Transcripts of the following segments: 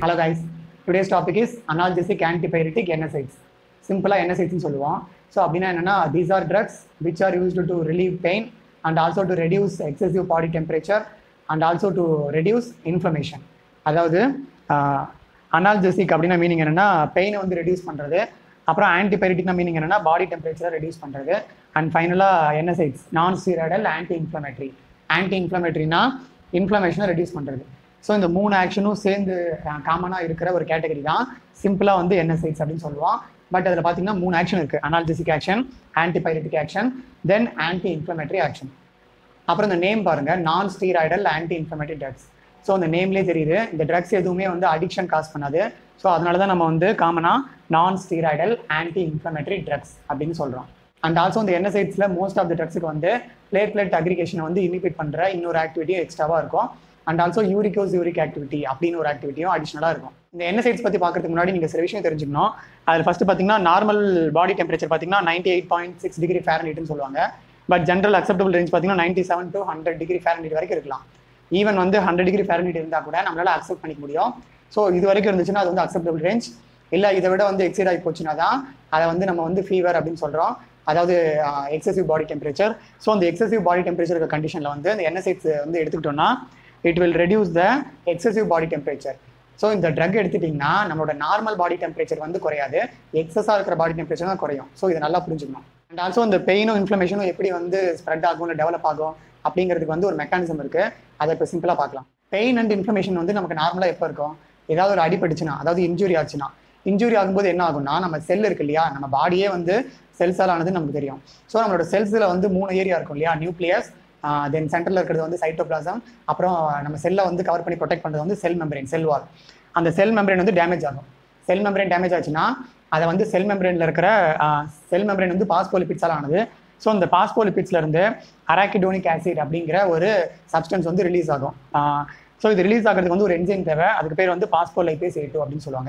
Hello guys today's topic is analgesic antipyretic NSAIDs சிம்பிளாக என்எஸ்ஐட்ஸ்னு சொல்லுவோம் ஸோ அப்படின்னா என்னென்னா these are drugs which are used to relieve pain and also to reduce excessive body temperature and also to reduce inflammation அதாவது analgesic அப்படின்னா meaning என்னென்னா பெயினை வந்து ரெடியூஸ் பண்ணுறது அப்புறம் ஆன்டிபயோட்டிக்னா மீனிங் என்னென்னா பாடி டெம்பரேச்சரை ரெடியூஸ் பண்ணுறது அண்ட் ஃபைனலாக NSAIDs non steroidal anti inflammatory anti இன்ஃப்ளமேட்ரினா இன்ஃப்ளமேஷனை ரெடியூஸ் பண்ணுறது ஸோ இந்த மூணு ஆக்ஷனும் சேர்ந்து காமனாக இருக்கிற ஒரு கேட்டகரி தான் சிம்பிளாக வந்து என்எஸ்ஐட்ஸ் அப்படின்னு சொல்லுவோம் பட் அதில் பார்த்தீங்கன்னா மூணு ஆக்ஷன் இருக்குது analgesic action antipyretic action then anti inflammatory action அப்புறம் இந்த நேம் பாருங்கள் non steroidal anti inflammatory drugs so அந்த நேம்லேயே தெரியுது இந்த ட்ரக்ஸ் எதுவுமே வந்து அடிக்ஷன் காஸ் பண்ணாது ஸோ அதனால தான் நம்ம வந்து காமனாக நான் ஸ்டீராய்டல் ஆன்டி இன்ஃப்ளமேட்டரி ட்ரக்ஸ் அப்படின்னு சொல்கிறோம் அண்ட் ஆல்சோ இந்த என்எஸ்ஐட்ஸில் மோஸ்ட் ஆஃப் த ட்ரக்ஸுக்கு வந்து பிளேட்லெட் அக்ரிகேஷனை வந்து இனிபிட் பண்ணுற இன்னொரு ஆக்டிவிட்டியும் எக்ஸ்ட்ராவாக இருக்கும் and also uricosuric activity அப்படின்னு ஒரு ஆக்டிவிட்டியும் அடிஷனலாக இருக்கும் இந்த என்எஸ்ஐட்ஸ் பற்றி பார்க்கறதுக்கு முன்னாடி நீங்கள் சில விஷயம் தெரிஞ்சுக்கணும் அதில் ஃபஸ்ட்டு பார்த்தீங்கன்னா நார்மல் பாடி டெம்பரேச்சர் பார்த்தீங்கன்னா ninety eight point six degree ஃபேரன்ஹீட்னு சொல்லுவாங்க பட் ஜென்ரல் அக்செப்டபிள் ரேஞ்ச் பார்த்தீங்கன்னா ninety seven to hundred degree Fahrenheit வரைக்கும் இருக்கலாம் ஈவன் வந்து ஹண்ட்ரட் டிகிரி ஃபேரன்ஹீட் இருந்தால் கூட நம்மளால அக்செப்ட் பண்ணிக்க முடியும் ஸோ இது வரைக்கும் இருந்துச்சுன்னா அது வந்து அக்செப்டபிள் ரேஞ்ச் இல்லை இதை விட வந்து எக்ஸைட் ஆகி போச்சுன்னா தான் அதை வந்து நம்ம வந்து ஃபீவர் அப்படின்னு சொல்கிறோம் அதாவது எக்ஸசிவ் பாடி டெம்பரேச்சர் ஸோ அந்த எக்ஸசிவ் பாடி டெம்பரேச்சர் இருக்க கண்டிஷனில் வந்து இந்த என்எஸ்ஐட்ஸ் வந்து எடுத்துக்கிட்டோம்னா it will reduce the excessive body temperature so இந்த ட்ரக் எடுத்துட்டிங்கன்னா நம்மளோட நார்மல் பாடி டெம்பரேச்சர் வந்து குறையாது எக்ஸஸாக இருக்கிற பாடி டெம்பரேச்சர் தான் குறையும் ஸோ இதை நல்லா புரிஞ்சுக்கணும் அண்ட் ஆல்சோ இந்த பெயினும் இன்ஃப்ளமேஷனும் எப்படி வந்து ஸ்ப்ரெட் ஆகும் இல்லை டெவலப் ஆகும் அப்படிங்கிறதுக்கு வந்து ஒரு மெக்கானிசம் இருக்குது அதை இப்போ சிம்பிளாக பார்க்கலாம் பெயின் அண்ட் இன்ஃப்ளமேஷன் வந்து நமக்கு நார்மலாக எப்போ இருக்கும் ஏதாவது ஒரு அடிபட்டுச்சுன்னா அதாவது இன்ஜுரி ஆச்சுன்னா இன்ஜுரி ஆகும்போது என்ன ஆகும்னா நம்ம செல் இருக்கு இல்லையா நம்ம பாடியே வந்து செல்ஸால் ஆனது நமக்கு தெரியும் ஸோ நம்மளோட செல்ஸில் வந்து மூணு ஏரியா இருக்கும் இல்லையா நியூக்ளியஸ் தென் சென்டரில் இருக்கிறது வந்து சைட்டோபிளாசம் அப்புறம் நம்ம செல்லை வந்து கவர் பண்ணி ப்ரொடெக்ட் பண்ணுறது வந்து செல் மெம்பரேன் செல் வால் அந்த செல் மெம்பரேன் வந்து டேமேஜ் ஆகும் செல் மெம்பரேன் டேமேஜ் ஆச்சுன்னா அதை வந்து செல் மெம்பரேனில் இருக்கிற செல் மெம்பரேன் வந்து பாஸ்போலிபிட்ஸால் ஆனது ஸோ அந்த பாஸ்போலிபிட்ஸ்ல இருந்து அராக்கிடோனிக் ஆசிட் அப்படிங்கிற ஒரு சப்ஸ்டன்ஸ் வந்து ரிலீஸ் ஆகும் ஸோ இது ரிலீஸ் ஆகிறதுக்கு வந்து ஒரு என்ஜைம் தேவை அதுக்கு பேர் வந்து பாஸ்போலைபேஸ் ஏ டூ அப்படின்னு சொல்லுவாங்க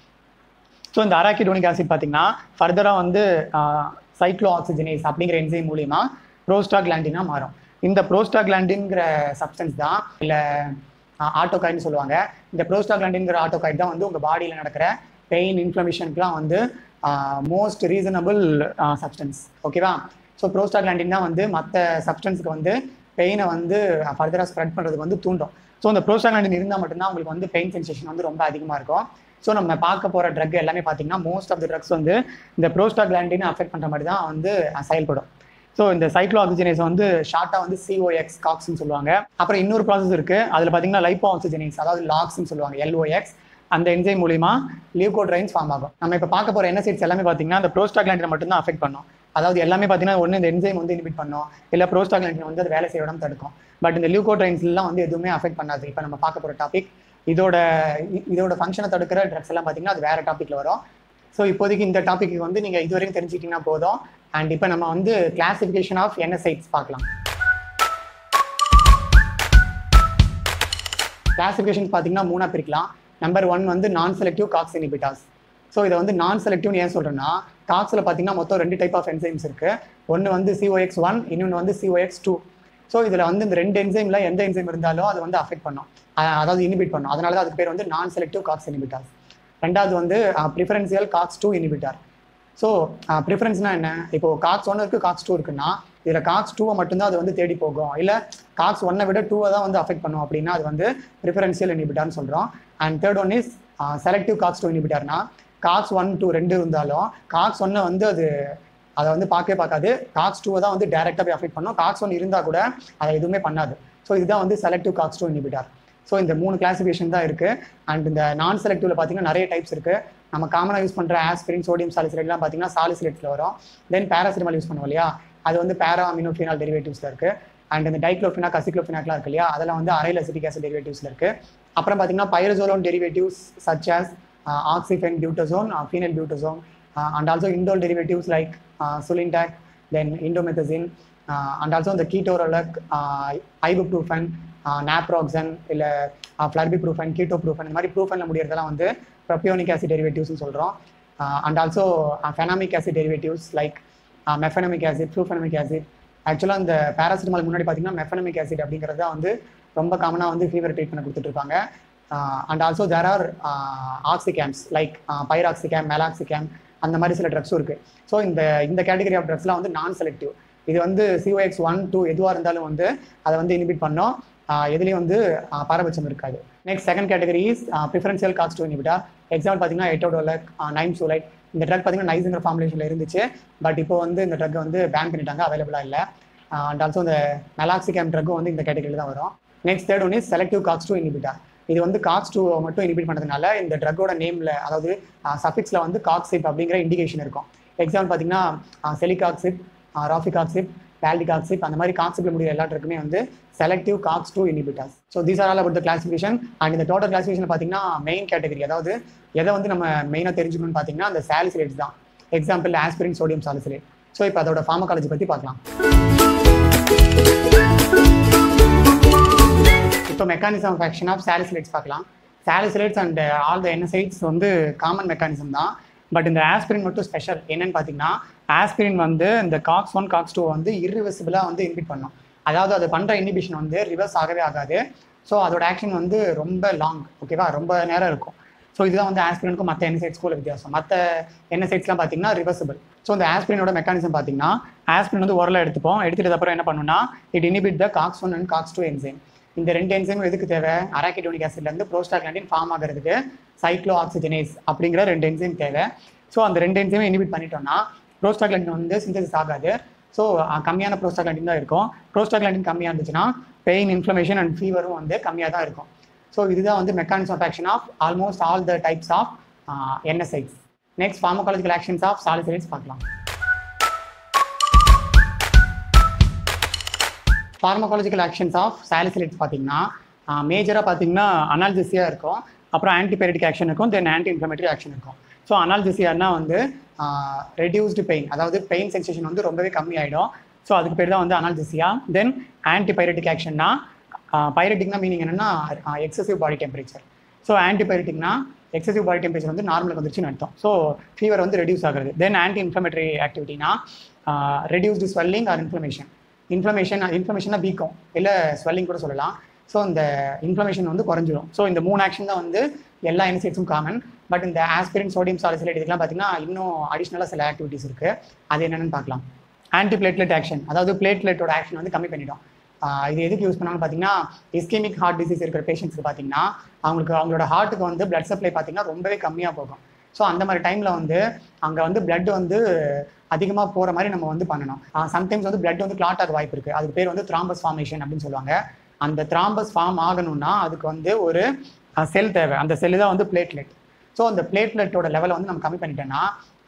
ஸோ இந்த அராக்கிடோனிக் ஆசிட் பார்த்தீங்கன்னா ஃபர்தராக வந்து சைக்ளோ ஆக்சிஜனேஸ் அப்படிங்கிற என்ஜைம் மூலியமா ப்ரோஸ்டாக்லாண்டினா மாறும் இந்த ப்ரோஸ்டாக்லாண்டின்ங்கிற சப்ஸ்டன்ஸ் தான் இல்லை ஆட்டோகாய்னு சொல்லுவாங்க இந்த ப்ரோஸ்டாக்லாண்டின்ங்கிற ஆட்டோகாய்ட் தான் வந்து உங்கள் பாடியில் நடக்கிற பெயின் இன்ஃப்ளமேஷனுக்குலாம் வந்து மோஸ்ட் ரீசனபிள் சப்ஸ்டன்ஸ் ஓகேவா ஸோ ப்ரோஸ்டாக்லாண்டின் தான் வந்து மற்ற சப்ஸ்டன்ஸுக்கு வந்து பெயினை வந்து ஃபர்தராக ஸ்ப்ரெட் பண்ணுறதுக்கு வந்து தூண்டும் ஸோ இந்த ப்ரோஸ்டாக்லாண்டின் இருந்தால் மட்டும்தான் உங்களுக்கு வந்து பெயின் சென்சேஷன் வந்து ரொம்ப அதிகமாக இருக்கும் ஸோ நம்ம பார்க்க போகிற ட்ரக் எல்லாமே பார்த்தீங்கன்னா மோஸ்ட் ஆஃப் த ட்ரக்ஸ் வந்து இந்த ப்ரோஸ்டாக்லாண்டின் அஃபெக்ட் பண்ணுற மாதிரி தான் வந்து செயல்படும் ஸோ இந்த சைக்ளோ ஆக்சிஜனேஸ் வந்து ஷார்ட்டாக வந்து சிஓஎக்ஸ் காக்ஸ்னு சொல்லுவாங்க அப்புறம் இன்னொரு ப்ராசஸ் இருக்குது அதில் பார்த்தீங்கன்னா லைப்போ ஆக்சிஜனேஸ் அதாவது லாக்ஸ்னு சொல்லுவாங்க எல்ஓஎக்ஸ் அந்த என்ஜைம் மூலிமா லியூகோட்ரைன்ஸ் ஃபார்ம் ஆகும் நம்ம இப்போ பார்க்க போகிற என்எஸ்ஐட்ஸ் எல்லாமே பார்த்தீங்கன்னா அந்த ப்ரோஸ்டாக்லாண்டின் மட்டும்தான் அஃபெக்ட் பண்ணும் அதாவது எல்லாமே பார்த்தீங்கன்னா ஒன்று இந்த என்ஜைம் வந்து இனிபிட் பண்ணும் இல்லை ப்ரோஸ்டாக்லாண்டின் வந்து அது வேலை செய்ய விடாம தடுக்கும் பட் இந்த லியூகோட்ரைன்ஸ்லாம் வந்து எதுவுமே அஃபெக்ட் பண்ணாது இப்போ நம்ம பார்க்க போகிற டாபிக் இதோட இதோட ஃபங்க்ஷனை தடுக்கிற ட்ரக்ஸ் எல்லாம் பார்த்தீங்கன்னா அது வேற டாப்பிக்கில் வரும் ஸோ இப்போதைக்கு இந்த டாபிக் வந்து நீங்கள் இது வரைக்கும் தெரிஞ்சுக்கிட்டீங்கன்னா போதும் அண்ட் இப்போ நம்ம வந்து கிளாசிஃபிகேஷன் ஆஃப் என்எஸ்ஐட்ஸ் பார்க்கலாம் கிளாசிஃபிகேஷன் பார்த்தீங்கன்னா மூணாக பிரிக்கலாம் நம்பர் ஒன் வந்து நான் செலக்டிவ் காக்ஸ் இனிபிட்டாஸ் ஸோ இதை வந்து நான் செலக்டிவ்னு ஏன் சொல்கிறேன்னா காக்ஸில் பார்த்தீங்கன்னா மொத்தம் ரெண்டு டைப் ஆஃப் என்சைம்ஸ் இருக்குது ஒன்று வந்து சிஓஎக்ஸ் ஒன் இன்னொன்று வந்து சிஓஎக்ஸ் டூ ஸோ இதில் வந்து இந்த ரெண்டு என்சைமில் எந்த என்சைம் இருந்தாலும் அது வந்து அஃபெக்ட் பண்ணும் அதாவது இனிபிட் பண்ணும் அதனால தான் அதுக்கு பேர் வந்து நான் செலக்டிவ் காக்ஸ் இனிபிட்டாஸ் ரெண்டாவது வந்து preferential COX two inhibitor so ப்ரிஃபரன்ஸ்னா என்ன இப்போ காக்ஸ் ஒன்று இருக்குது காக்ஸ் டூ இருக்குன்னா இதில் காக்ஸ் டூவை மட்டும்தான் அது வந்து தேடி போகும் இல்லை காக்ஸ் ஒன்னை விட டூவை தான் வந்து அஃபெக்ட் பண்ணும் அப்படின்னா அது வந்து ப்ரிஃபரன்சியல் இனிபிட்டார்னு சொல்கிறோம் and third one is selective COX two இனிபிட்டார்னா காக்ஸ் ஒன் டூ ரெண்டு இருந்தாலும் காக்ஸ் ஒன்னை வந்து அது அதை வந்து பார்க்கவே பார்க்காது காக்ஸ் டூவை தான் வந்து டேரெக்டாக போய் அஃபெக்ட் பண்ணும் காக்ஸ் ஒன் இருந்தால் கூட அதை எதுவுமே பண்ணாது ஸோ இதுதான் வந்து selective COX two inhibitor so இந்த மூணு கிளாசிஃபிகேஷன் தான் இருக்குது அண்ட் இந்த நான் செலக்டிவ்ல பார்த்தீங்கன்னா நிறைய டைப்ஸ் இருக்குது நம்ம காமனாக யூஸ் பண்ணுற ஆஸ்பிரின் சோடியம் சாலிசிலேட்லாம் பார்த்தீங்கன்னா சாலிசிலேட்ஸில் வரும் தென் பேராசிட்டமால் யூஸ் பண்ணுவோம் இல்லையா அது வந்து பேரா அமினோஃபினால் டெரிவேட்டிவ்ஸில் இருக்குது அண்ட் இந்த டைக்ளோஃபினா கசிக்ளோஃபினாக்லாம் இருக்கு இல்லையா அதெல்லாம் வந்து அரைல் அசிட்டிக் ஆசிட் டெரிவேட்டிவ்ஸில் இருக்குது அப்புறம் பார்த்தீங்கன்னா pyrazolone derivatives such as oxyphenbutazone phenylbutazone and also indole derivatives like sulindac then indomethacin and also இந்த கீட்டோரலக் ஐபுப்ரூஃபன் நாப்ராக்சன் இல்லை ஃப்ளர்பி ப்ரூஃபன் கீட்டோ ப்ரூஃபன் இந்த மாதிரி ப்ரூஃபனில் முடியறதெல்லாம் வந்து ப்ரொப்பியோனிக் ஆசிட் டெரிவேட்டிவ்ஸ்னு சொல்கிறோம் and also fenamic acid derivatives like mefenamic acid flufenamic acid ஆக்சுவலாக இந்த paracetamol முன்னாடி பார்த்தீங்கன்னா மெஃபனமிக் ஆசிட் அப்படிங்கிறது தான் வந்து ரொம்ப காமனாக வந்து ஃபீவர் ட்ரீட்மெண்ட் கொடுத்துட்டு இருப்பாங்க and also there are oxicams like piroxicam meloxicam அந்த மாதிரி சில ட்ரக்ஸும் இருக்குது ஸோ இந்த இந்த கேட்டகரி ஆஃப் ட்ரக்ஸ்லாம் வந்து நான் செலக்டிவ் இது வந்து சிஓஎக்ஸ் ஒன் டூ எதுவாக இருந்தாலும் வந்து அதை வந்து இனிபிட் பண்ணோம் ஆஹ் எதுலேயும் வந்து ஆஹ் பாரபட்சம் இருக்காது next second category is preferential காஸ்ட் டூ இனிபிட்டா எக்ஸாம்பிள் பார்த்தீங்கன்னா எட்டோடோலக் நைம் சூலைட் இந்த ட்ரக் பார்த்தீங்கன்னா நைஸுங்கிற ஃபார்முலேஷனில் இருந்துச்சு பட் இப்போ வந்து இந்த ட்ரக் வந்து பேன் பண்ணிட்டாங்க அவைலபிளாக இல்லை அண்ட் ஆல்சோ இந்த மெலாக்சிகேம் ட்ரக்கும் வந்து இந்த கேட்டகரியில் தான் வரும் next third one is selective COX two inhibitor இது வந்து காக்ஸ் டூ மட்டும் இனிபிட் பண்ணதுனால இந்த ட்ரக்கோட நேமில் அதாவது சஃபிக்ஸில் வந்து காக்சிப் அப்படிங்கிற இண்டிகேஷன் இருக்கும் எக்ஸாம்பிள் பார்த்தீங்கன்னா செலிகாக்சிப் ராஃபிகாக்சிப் பேல்டிகாக்சிப் அந்த மாதிரி காக்சிப்ல முடிய எல்லா ட்ரக்குமே வந்து selective COX two inhibitors so these are all about the classification and இந்த டோட்டல் கிளாசிஃபிகேஷன் பார்த்தீங்கன்னா மெயின் கேட்டகரி அதாவது எதை வந்து நம்ம மெயினாக தெரிஞ்சுக்கணும்னு பார்த்தீங்கன்னா அந்த சாலிசிலேட்ஸ் தான் example aspirin sodium salicylate so இப்போ அதோட ஃபார்மகாலஜி பற்றி பார்க்கலாம் இப்போ mechanism of action of salicylates பார்க்கலாம் salicylates and all the NSAIDs வந்து காமன் மெக்கானிசம் தான் பட் இந்த ஆஸ்பிரின் மட்டும் ஸ்பெஷல் என்னன்னு பார்த்தீங்கன்னா ஆஸ்பிரின் வந்து இந்த காக்ஸ் ஒன் காக்ஸ் டூ வந்து இர்ரிவர்சிபிளாக வந்து இன்பிட் பண்ணும் அதாவது அது பண்ணுற இன்ஹிபிஷன் வந்து ரிவர்ஸ் ஆகவே ஆகாது ஸோ அதோட ஆக்ஷன் வந்து ரொம்ப லாங் ஓகேவா ரொம்ப நேரம் இருக்கும் ஸோ இதுதான் வந்து ஆஸ்பிரினுக்கும் மற்ற என்எசைட்ஸ்க்கும் உள்ள வித்தியாசம் மற்ற என்எசைட்ஸ்லாம் பார்த்தீங்கன்னா ரிவர்சிபிள் ஸோ இந்த ஆஸ்பிரினோட மெக்கானிசம் பார்த்தீங்கன்னா ஆஸ்பிரின் வந்து உரலை எடுத்துப்போம் எடுத்துட்டு அப்புறம் என்ன பண்ணுன்னா it inhibit the COX one and COX two enzyme இந்த ரெண்டு என்சைமும் எதுக்கு தேவை அராக்கிடோனிக் ஆசிட்லேருந்து ப்ரோஸ்டாக்லாண்டின் ஃபார்ம் ஆகிறதுக்கு சைக்ளோ ஆக்சிஜனேஸ் அப்படிங்கிற ரெண்டு என்சைம் தேவை ஸோ அந்த ரெண்டு என்சைமும் இனிபிட் பண்ணிட்டோம்னா ப்ரோஸ்டாக்லாண்டின் வந்து சிந்தசிஸ் ஆகாது ஸோ கம்மியான ப்ரோஸ்டாக்லாண்டின் தான் இருக்கும் ப்ரோஸ்டாக்லாண்டின் கம்மியாக இருந்துச்சுன்னா பெயின் இன்ஃப்ளமேஷன் அண்ட் ஃபீவரும் வந்து கம்மியாக தான் இருக்கும் ஸோ இதுதான் வந்து mechanism of action of almost all the types of NSAIDs next ஃபார்மகாலஜிக்கல் ஆக்ஷன்ஸ் ஆஃப் சாலிசைட்ஸ் பார்க்கலாம் ஃபார்மகாலஜிக்கல் ஆக்ஷன்ஸ் ஆஃப் சாலிசிலேட்ஸ் பார்த்தீங்கன்னா மேஜராக பார்த்தீங்கன்னா அனால்ஜிசியாக இருக்கும் அப்புறம் ஆன்டிபயோட்டிக் ஆக்ஷன் இருக்கும் தென் ஆன்டி இன்ஃப்ளமேட்டரி ஆக்ஷன் இருக்கும் ஸோ அனால்ஜிசியானா வந்து ரெடியூஸ்டு பெயின் அதாவது பெயின் சென்சேஷன் வந்து ரொம்பவே கம்மி ஆகிடும் ஸோ அதுக்கு பேர் தான் வந்து அனால்ஜிசியா தென் ஆன்டிபயோட்டிக் ஆக்ஷன்னா பைரட்டிக்னா மீனிங் என்னன்னா எக்ஸசிவ் பாடி டெம்பரேச்சர் ஸோ ஆன்டிபயோட்டிக்னா எக்ஸசிவ் பாடி டெம்பரேச்சர் வந்து நார்மலுக்கு வந்துருச்சுன்னு அர்த்தம் ஸோ ஃபீவர் வந்து ரெடியூஸ் ஆகுறது தென் ஆன்டி இன்ஃப்ளமேட்டரி ஆக்டிவிட்டினா reduced swelling or inflammation inflammation இன்ஃப்ளமேஷனா வீக்கம் இல்லை ஸ்வெல்லிங் கூட சொல்லலாம் ஸோ இந்த இன்ஃப்ளமேஷன் வந்து குறைஞ்சிரும் ஸோ இந்த மூணு ஆக்ஷன் தான் வந்து எல்லா என்சைட்ஸும் காமன் பட் இந்த ஆஸ்பிரின் சோடியம் சாலிசிலேட் இதுக்கெல்லாம் பார்த்தீங்கன்னா இன்னும் அடிஷ்னலாக சில ஆக்டிவிட்டிஸ் இருக்குது அது என்னென்னு பார்க்கலாம் ஆன்டி பிளேட்லெட் ஆக்ஷன் அதாவது பிளேட்லெட்டோட ஆக்ஷன் வந்து கம்மி பண்ணிடும் ஆஹ் இது எதுக்கு யூஸ் பண்ணாங்கன்னு பார்த்தீங்கன்னா இஸ்கெமிக் ஹார்ட் டிசீஸ் இருக்கிற பேஷண்ட்ஸ்க்கு பார்த்தீங்கன்னா அவங்களுக்கு அவங்களோட ஹார்ட்டுக்கு வந்து பிளட் சப்ளை பார்த்தீங்கன்னா ரொம்பவே கம்மியாக போகும் ஸோ அந்த மாதிரி டைமில் வந்து அங்கே வந்து blood வந்து அதிகமாக போகிற மாதிரி நம்ம வந்து பண்ணணும் சம்டைம்ஸ் வந்து blood வந்து கிளாட் ஆக வாய்ப்பு இருக்குது அதுக்கு பேர் வந்து த்ராம்பஸ் ஃபார்மேஷன் அப்படின்னு சொல்லுவாங்க அந்த த்ராம்பஸ் ஃபார்ம் ஆகணும்னா அதுக்கு வந்து ஒரு செல் தேவை அந்த செல்லு தான் வந்து பிளேட்லெட் ஸோ அந்த பிளேட்லெட்டோட லெவலை வந்து நம்ம கம்மி பண்ணிட்டோம்னா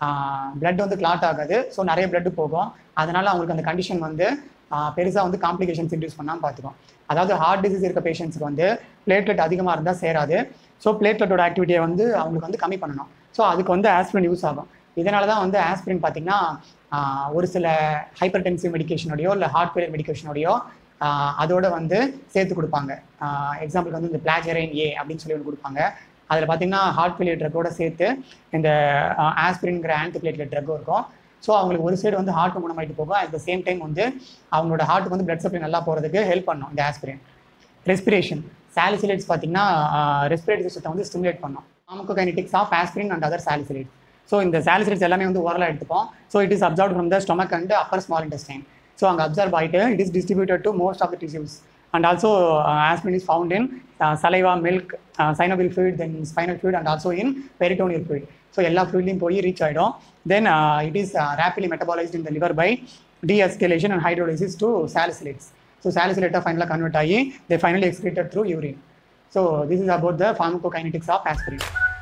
பிளட் வந்து கிளாட் ஆகாது ஸோ நிறைய blood போகும் அதனால அவங்களுக்கு அந்த கண்டிஷன் வந்து பெருசாக வந்து காம்ப்ளிகேஷன்ஸ் இன்டியூஸ் பண்ணாமல் பார்த்துக்கும் அதாவது ஹார்ட் டிசீஸ் இருக்க பேஷண்ட்ஸ்க்கு வந்து பிளேட்லெட் அதிகமாக இருந்தால் சேராது ஸோ பிளேட்லெட்டோட ஆக்டிவிட்டியை வந்து அவங்களுக்கு வந்து கம்மி பண்ணணும் ஸோ அதுக்கு வந்து ஆஸ்பிரின் யூஸ் ஆகும் இதனால தான் வந்து ஆஸ்பிரின் பார்த்தீங்கன்னா ஆஹ் ஒரு சில ஹைப்பர் டென்சிவ் மெடிக்கேஷனோடையோ இல்லை ஹார்ட் ஃபெயிலியர் மெடிக்கேஷனோடையோ அதோட வந்து சேர்த்து கொடுப்பாங்க எக்ஸாம்பிளுக்கு வந்து இந்த பிளாஜரைன் ஏ அப்படின்னு சொல்லி ஒன்று கொடுப்பாங்க அதில் பார்த்தீங்கன்னா ஹார்ட் ஃபெயிலியர் ட்ரக்கோட சேர்த்து இந்த ஆஸ்பிரின்ங்கிற ஆன்டிபிளேட்லெட் ட்ரக்கும் இருக்கும் ஸோ அவங்களுக்கு ஒரு சைடு வந்து ஹார்ட் குணமாயிட்டு போகும் அட் த சேம் டைம் வந்து அவங்களோட ஹார்ட்டுக்கு வந்து பிளட் சப்ளை நல்லா போகிறதுக்கு ஹெல்ப் பண்ணும் இந்த ஆஸ்பிரின் ரெஸ்பிரேஷன் சாலிசிலேட்ஸ் பார்த்தீங்கன்னா ரெஸ்பிரேட்டரி சிஸ்டம் வந்து ஸ்டிமுலேட் பண்ணும் pharmacokinetics of aspirin and other salicylate so இந்த சாலிசிலேட்ஸ் எல்லாமே வந்து ஓரலாக எடுத்துப்போம் so it is absorb from the stomach and upper small intestine so அங்கே அப்சர்வ் ஆகிட்டு it is distributed to most of the tissues and also aspirin is found in saliva milk synovial fluid then spinal fluid and also in peritoneal fluid so எல்லா ஃப்ளூயிட்லையும் போய் reach ஆகிடும் then it is rapidly metabolised in the liver by de-escalation and hydrolysis to salicylates. So salicylate finally convert ஆகி they finally excreted through urine. So this is about the pharmacokinetics of aspirin.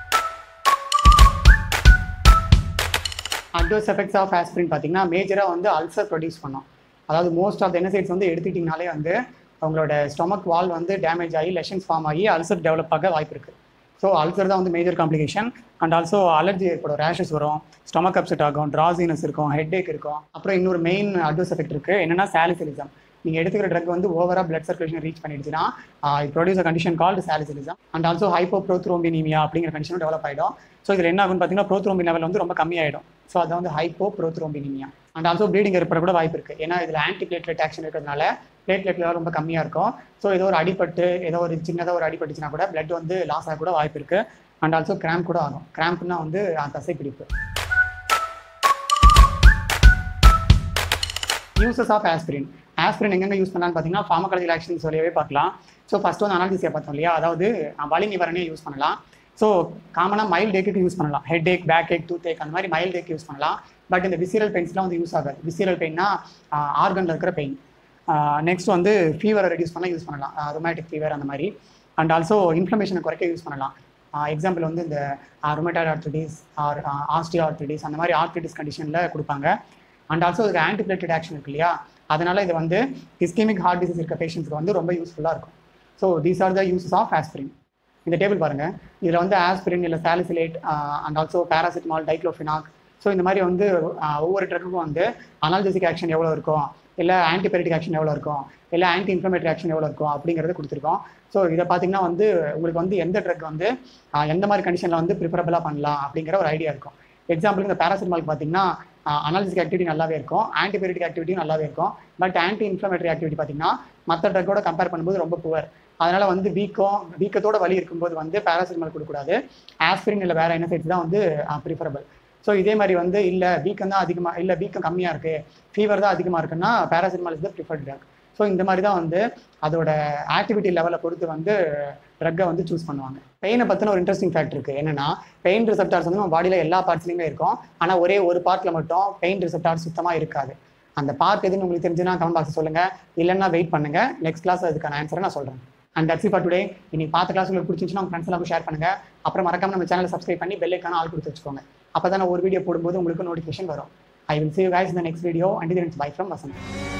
Adverse effects of aspirin பார்த்தீங்கன்னா மேஜராக வந்து ulcer produce பண்ணோம் அதாவது most of த என்எசைட்ஸ் வந்து எடுத்துக்கிட்டிங்கனாலே வந்து அவங்களோட stomach வால் வந்து டேமேஜ் ஆகி லெஷன்ஸ் ஃபார்ம் ஆகி அல்சர் டெவலப் ஆக வாய்ப்பு இருக்குது ஸோ அல்சர் தான் வந்து major complication and also allergy ஏற்படும் ரேஷஸ் வரும் ஸ்டொமக் அப்செட் ஆகும் ட்ராசினஸ் இருக்கும் ஹெட் இருக்கும் அப்புறம் இன்னொரு மெயின் அட்வர்ஸ் எஃபெக்ட் இருக்குது என்னன்னா சாலிசிலிசம் நீங்கள் எடுத்துக்கிற ட்ரக் வந்து ஓவராக பிளட் சர்க்குலேஷன் ரீச் பண்ணிடுச்சுன்னா இது produce a condition called salicylism and also hypoprothrombinemia அப்படிங்கிற கண்டிஷனும் டெவலப் ஆகிடும் ஸோ இதில் என்ன ஆகும்னு பார்த்தீங்கன்னா ப்ரோத்ரோம்பின் லெவல் வந்து ரொம்ப கம்மியாயிடும் ஸோ அது வந்து hypoprothrombinemia and also bleeding ஏற்பட கூட வாய்ப்பு இருக்குது ஏன்னா இதில் ஆன்டி பிளேட்லெட் ஆக்ஷன் இருக்கிறதுனால பிளேட்லெட் லெவல் ரொம்ப கம்மியாக இருக்கும் ஸோ ஏதோ ஒரு அடிபட்டு ஏதோ ஒரு சின்னதாக ஒரு அடிபட்டுச்சுன்னா கூட blood வந்து லாஸ் ஆக கூட வாய்ப்பு இருக்குது அண்ட் ஆல்சோ கிராம்ப் கூட ஆகும் கிராம்ப்னா வந்து அஹ், தசைப்பிடிப்பு யூசஸ் ஆஃப் ஆஸ்பிரின் ஆஸ்பிரின் எங்கெங்க யூஸ் பண்ணலாம்னு பார்த்தீங்கன்னா ஃபார்மகாலஜில் ஆக்ஷன் சொல்லியவே பார்க்கலாம் ஸோ ஃபர்ஸ்ட் வந்து அனாலிசிஸை பார்த்தோம் இல்லையா அதாவது அஹ், வலி நிவாரணியை யூஸ் பண்ணலாம் ஸோ காமனாக மைல்ட் ஏக்கு யூஸ் பண்ணலாம் headache backache toothache அந்த மாதிரி மைல்ட் ஏக் யூஸ் பண்ணலாம் பட் இந்த விசிரல் பெயின்ஸ்லாம் வந்து யூஸ் ஆகாது விசிரல் பெயின்னா ஆர்கனில் இருக்கிற பெயின் நெக்ஸ்ட் வந்து ஃபீவரை ரெடியூஸ் பண்ண யூஸ் பண்ணலாம் ரொமேட்டிக் ஃபீவர் அந்த மாதிரி அண்ட் ஆல்சோ இன்ஃப்ளமேஷனை குறைக்க யூஸ் பண்ணலாம் எக்ஸாம்பிள் வந்து இந்த rheumatoid arthritis or osteoarthritis அந்த மாதிரி ஆர்த்ரிட்டிஸ் கண்டிஷனில் கொடுப்பாங்க அண்ட் ஆல்சோ இதுக்கு ஆன்டிபிளேட்டட் ஆக்ஷன் இருக்கு இல்லையா அதனால இது வந்து இஸ்கெமிக் ஹார்ட் டிசீஸ் இருக்க பேஷண்ட்ஸ்க்கு வந்து ரொம்ப யூஸ்ஃபுல்லாக இருக்கும் so these are the uses of aspirin இந்த டேபிள் பாருங்க இதில் வந்து ஆஸ்பிரின் இல்லை salicylate and also paracetamol diclofenac so இந்த மாதிரி வந்து ஆஹ், ஒவ்வொரு ட்ரக்குக்கும் வந்து அனால்ஜெசிக் ஆக்ஷன் எவ்வளோ இருக்கும் இல்லை ஆன்டிபயோட்டிக் ஆக்ஷன் எவ்வளோ இருக்கும் இல்லை ஆன்டி இன்ஃப்ளமேட்டரி ஆக்ஷன் எவ்வளோ இருக்கும் அப்படிங்கிறத கொடுத்துருக்கோம் ஸோ இதை பார்த்தீங்கன்னா வந்து உங்களுக்கு வந்து எந்த ட்ரக் வந்து ஆஹ், எந்த மாதிரி கண்டிஷனில் வந்து ப்ரிஃபரபிளாக பண்ணலாம் அப்படிங்கிற ஒரு ஐடியா இருக்கும் எக்ஸாம்பிளுக்கு இந்த பேராசிட்டமால் பார்த்தீங்கன்னா அனாலிசிக் ஆக்டிவிட்டி நல்லாவே இருக்கும் ஆன்டிபயோட்டிக் ஆக்டிவிட்டியும் நல்லாவே இருக்கும் பட் ஆன்டி இன்ஃப்ளமேட்டரி ஆக்டிவிட்டி பார்த்தீங்கன்னா மற்ற ட்ரக்கோட கம்பேர் பண்ணும்போது ரொம்ப புவர் அதனால வந்து வீக்கம் வீக்கத்தோட வலி இருக்கும்போது வந்து பேராசிட்டமால் கொடுக்கக்கூடாது ஆஸ்பிரின் இல்லை வேற என்எஸ்ஐட்ஸ் தான் வந்து ப்ரிஃபரபிள் ஸோ இதே மாதிரி வந்து இல்லை வீக்கம் தான் அதிகமாக இல்லை வீக்கம் கம்மியாக இருக்குது ஃபீவர் தான் அதிகமாக இருக்குன்னா paracetamol is the preferred drug so இந்த மாதிரி தான் வந்து அதோட ஆக்டிவிட்டி லெவலை பொறுத்து வந்து ட்ரக்கை வந்து சூஸ் பண்ணுவாங்க பெயினை பற்றின ஒரு இன்ட்ரெஸ்டிங் ஃபேக்ட் இருக்குது என்னன்னா பெயின் ரிசெப்டார்ஸ் வந்து நம்ம பாடியில் எல்லா பார்ட்ஸ்லையுமே இருக்கும் ஆனால் ஒரே ஒரு பார்ட்டில் மட்டும் பெயின் ரிசெப்டார்ஸ் சுத்தமாக இருக்காது அந்த பார்ட் எதுன்னு உங்களுக்கு தெரிஞ்சுன்னா கமெண்ட் பாக்ஸ் சொல்லுங்கள் இல்லைன்னா வெயிட் பண்ணுங்க நெக்ஸ்ட் கிளாஸ் அதுக்கான ஆன்சரை நான் சொல்கிறேன் அண்ட் தட்ஸ் ஃபார் டுடே இன்னைக்கு பார்த்த கிளாஸ் உங்களுக்கு பிடிச்சிருந்துச்சுன்னா உங்க ஃப்ரெண்ட்ஸ் எல்லாம் ஷேர் பண்ணுங்க அப்புறம் மறக்காம நம்ம சேனலை சப்ஸ்கிரைப் பண்ணி பெல்லைக்கான ஆள் கொடுத்து வச்சுக்கோங்க அப்போ தான் ஒரு வீடியோ போடும்போது உங்களுக்கு நோட்டிஃபிகேஷன் வரும் I will see you guys in the next video until then it's bye from Vasanth